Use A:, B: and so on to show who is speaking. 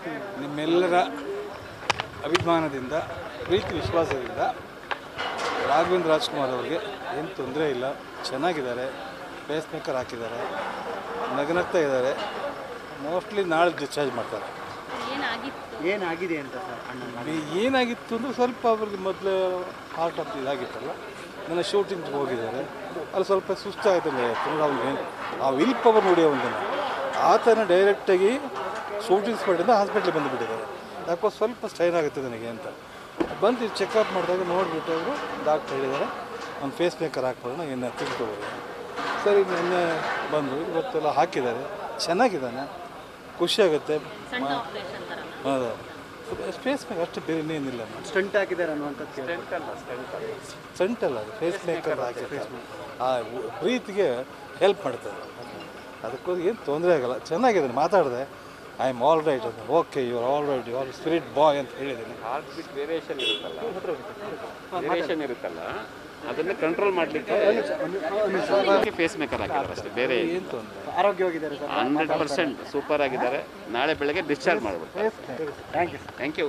A: ನಿಮ್ಮೆಲ್ಲರ ಅಭಿಮಾನದಿಂದ ಪ್ರೀತಿ ವಿಶ್ವಾಸದಿಂದ ರಾಘವೇಂದ್ರ ರಾಜ್ಕುಮಾರ್ ಅವರಿಗೆ ಏನು ತೊಂದರೆ ಇಲ್ಲ ಚೆನ್ನಾಗಿದ್ದಾರೆ ಪೇಸ್ ಮೇಕರ್ ಹಾಕಿದ್ದಾರೆ ನಗನಗ್ತಾ ಇದ್ದಾರೆ ಮೋಸ್ಟ್ಲಿ ನಾಳೆ ಡಿಸ್ಚಾರ್ಜ್ ಮಾಡ್ತಾರೆ
B: ಏನಾಗಿತ್ತು
C: ಏನಾಗಿದೆ ಅಂತ ಸರ್ ಅಣ್ಣ
A: ಈ ಏನಾಗಿತ್ತು ಅಂದರೆ ಸ್ವಲ್ಪ ಅವ್ರಿಗೆ ಮೊದಲು ಹಾರ್ಟ್ ಆಫ್ ಇದಾಗಿತ್ತಲ್ಲ ನನ್ನ ಶೂಟಿಂಗ್ ಹೋಗಿದ್ದಾರೆ ಅಲ್ಲಿ ಸ್ವಲ್ಪ ಸುಸ್ತಾಯಿತು ತುಂಬ ಅವ್ನಿಗೆ ಆ ವಿಲ್ ಪವರ್ ನೋಡಿ ಅವನಿಗೆ ಆತನ ಡೈರೆಕ್ಟಾಗಿ ಶೂಟಿಂಗ್ ಸ್ಪಾಟಿಂದ ಹಾಸ್ಪಿಟ್ಲಿಗೆ ಬಂದುಬಿಟ್ಟಿದ್ದಾರೆ ಯಾಕೋ ಸ್ವಲ್ಪ ಸ್ಟ್ರೈನ್ ಆಗುತ್ತೆ ನನಗೆ ಅಂತ ಬಂದು ಚೆಕಪ್ ಮಾಡಿದಾಗ ನೋಡಿಬಿಟ್ಟು ಅವರು ಡಾಕ್ಟರ್ ಹೇಳಿದ್ದಾರೆ ಒಂದು ಫೇಸ್ ಮೇಕರ್ ಹಾಕ್ಬೋದು ಏನು ತಿಳ್ಕೊಬೋದು ಸರಿ ನಿನ್ನೆ ಬಂದು ಇವತ್ತೆಲ್ಲ ಹಾಕಿದ್ದಾರೆ ಚೆನ್ನಾಗಿದ್ದಾನೆ ಖುಷಿಯಾಗುತ್ತೆ
B: ಸಣ್ಣ ಆಪರೇಷನ್ ಥರ
A: ಹೌದು ಸ್ಪೇಸ್ ಮೇಕರ್ ಅಷ್ಟು ಬೇರೆ ಇನ್ನೇನಿಲ್ಲ
C: ಸ್ಟಂಟ್ ಹಾಕಿದ್ದಾರೆ ಅನ್ನುವಂಥದ್ದು ಕೇಳ್ಪಟ್ಟೆ.
A: ಸೆಂಟಲ್ಲ ಅದು ಫೇಸ್ ಮೇಕರ್ ಹಾಕಿರ್ತಾರೆ ಆ ಉ- ಪ್ರೀತಿಗೆ ಹೆಲ್ಪ್ ಮಾಡ್ತದೆ ಅದಕ್ಕೋಸ್ಕರ ಏನು ತೊಂದರೆ ಆಗಲ್ಲ ಚೆನ್ನಾಗಿದೆ ಮಾತಾಡಿದೆ ಐ ಆಮ್ ಆಲ್ ರೈಟ್ ಅಂತ okay you are all right you are spirit boy ಅಂತ ಹೇಳಿದ್ದೀನಿ
D: ಹಾರ್ಟ್ ಬೀಟ್ ವೇರಿಯೇಷನ್ ಇರುತ್ತಲ್ಲ ವೇರಿಯೇಷನ್ ಇರುತ್ತಲ್ಲ ಅದನ್ನ ಕಂಟ್ರೋಲ್ ಮಾಡಲಿಕ್ಕೆ ಫೇಸ್ ಮೇಕರ್ ಹಾಕಿದ್ದಾರೆ ಅಷ್ಟೇ ಬೇರೆ
A: ಏನು ತೊಂದರೆ
C: ಆರೋಗ್ಯವಾಗಿದ್ದಾರೆ ಸರ್
D: ಹಂಡ್ರೆಡ್ ಪರ್ಸೆಂಟ್ ಸೂಪರ್ ಆಗಿದ್ದಾರೆ ನಾಳೆ ಬೆಳಗ್ಗೆ ಡಿಸ್ಚಾರ್ಜ್ ಮಾಡಿಬಿಡ್ತಾರೆ
C: ಥ್ಯಾಂಕ್ ಯು
D: ಥ್ಯಾಂಕ್ ಯು